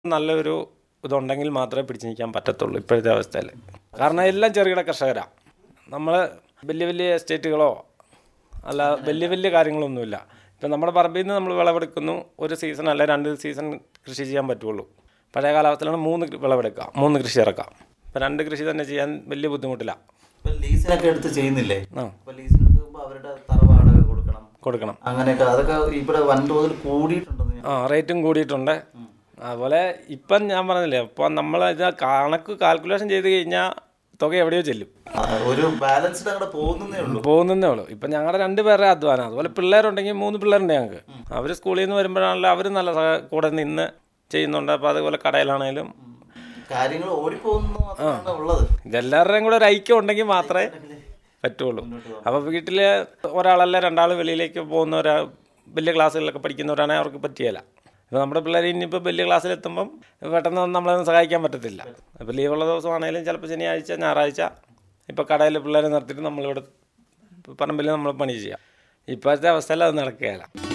നല്ലൊരു ഇതുണ്ടെങ്കിൽ മാത്രമേ പിടിച്ചു നിൽക്കാൻ പറ്റത്തുള്ളൂ ഇപ്പോഴത്തെ അവസ്ഥയിൽ കാരണം എല്ലാം ചെറുകിട കർഷകരാണ് നമ്മൾ വലിയ വലിയ എസ്റ്റേറ്റുകളോ അല്ല വലിയ വലിയ കാര്യങ്ങളൊന്നുമില്ല ഇപ്പം നമ്മുടെ പറമ്പിൽ നിന്ന് നമ്മൾ വിളവെടുക്കുന്നു ഒരു സീസൺ അല്ല രണ്ട് സീസൺ കൃഷി ചെയ്യാൻ പറ്റുള്ളൂ പഴയ കാലാവസ്ഥയിലാണ് മൂന്ന് വിളവെടുക്കാം മൂന്ന് കൃഷി ഇറക്കാം ഇപ്പം രണ്ട് കൃഷി തന്നെ ചെയ്യാൻ വലിയ ബുദ്ധിമുട്ടില്ല ഇപ്പൊ ലീസിനൊക്കെ എടുത്ത് ചെയ്യുന്നില്ലേ ആ അപ്പൊ ലീസിന് എടുക്കുമ്പോ അവരുടെ തറവാടക കൊടുക്കണം കൊടുക്കണം അങ്ങനെയൊക്കെ അതൊക്കെ ഇവിടെ വൻതോതിൽ കൂടിയിട്ടുണ്ടെന്ന് ഞാൻ ആ റേറ്റും കൂടിയിട്ടുണ്ട് അതുപോലെ ഇപ്പം ഞാൻ പറഞ്ഞില്ലേ ഇപ്പം നമ്മൾ ഇത് കണക്ക് കാൽക്കുലേഷൻ ചെയ്ത് കഴിഞ്ഞാൽ തുക എവിടെയോ ചെല്ലും ആ, ഒരു ബാലൻസ്ഡ് അങ്ങോട്ട് പോകുന്നേ ഉള്ളൂ പോകുന്നേ ഉള്ളൂ ഇപ്പം ഞങ്ങളുടെ രണ്ട് പേരുടെ അധ്വാനം അതുപോലെ പിള്ളേരുണ്ടെങ്കിൽ മൂന്ന് പിള്ളേരുണ്ട് ഞങ്ങൾക്ക് അവർ സ്കൂളിൽ നിന്ന് വരുമ്പോഴാണല്ലോ അവർ നല്ല സഹ- കൂടെ നിന്ന് ചെയ്യുന്നുണ്ട് അപ്പോൾ അതുപോലെ കടയിലാണേലും കാര്യങ്ങൾ ഓടിപ്പോകുന്നു മാത്രമാണ് ഉള്ളത് ഇതെല്ലാവരുടെയും കൂടെ ഒരു ഐക്യം ഉണ്ടെങ്കിൽ മാത്രമേ പറ്റുള്ളൂ അപ്പോൾ വീട്ടിൽ ഒരാളല്ല രണ്ടാൾ വെളിയിലേക്ക് പോകുന്നവരാ വലിയ ക്ലാസ്സുകളിലൊക്കെ പഠിക്കുന്നവരാണെങ്കിൽ അവർക്ക് പറ്റിയല്ല ഇപ്പോൾ നമ്മുടെ പിള്ളേർ ഇനിയിപ്പോൾ വലിയ ക്ലാസ്സിലെത്തുമ്പം പെട്ടെന്ന് നമ്മളൊന്നും സഹായിക്കാൻ പറ്റത്തില്ല അപ്പോൾ ലീവുള്ള ദിവസമാണെങ്കിലും ചിലപ്പോൾ ശനിയാഴ്ച ഞായറാഴ്ച ഇപ്പോൾ കടയിൽ പിള്ളേരെ നിർത്തിയിട്ട് നമ്മളിവിടെ പറമ്പിൽ നമ്മൾ പണി ചെയ്യാം ഇപ്പോഴത്തെ അവസ്ഥയിൽ അത് നടക്കുകയില്ല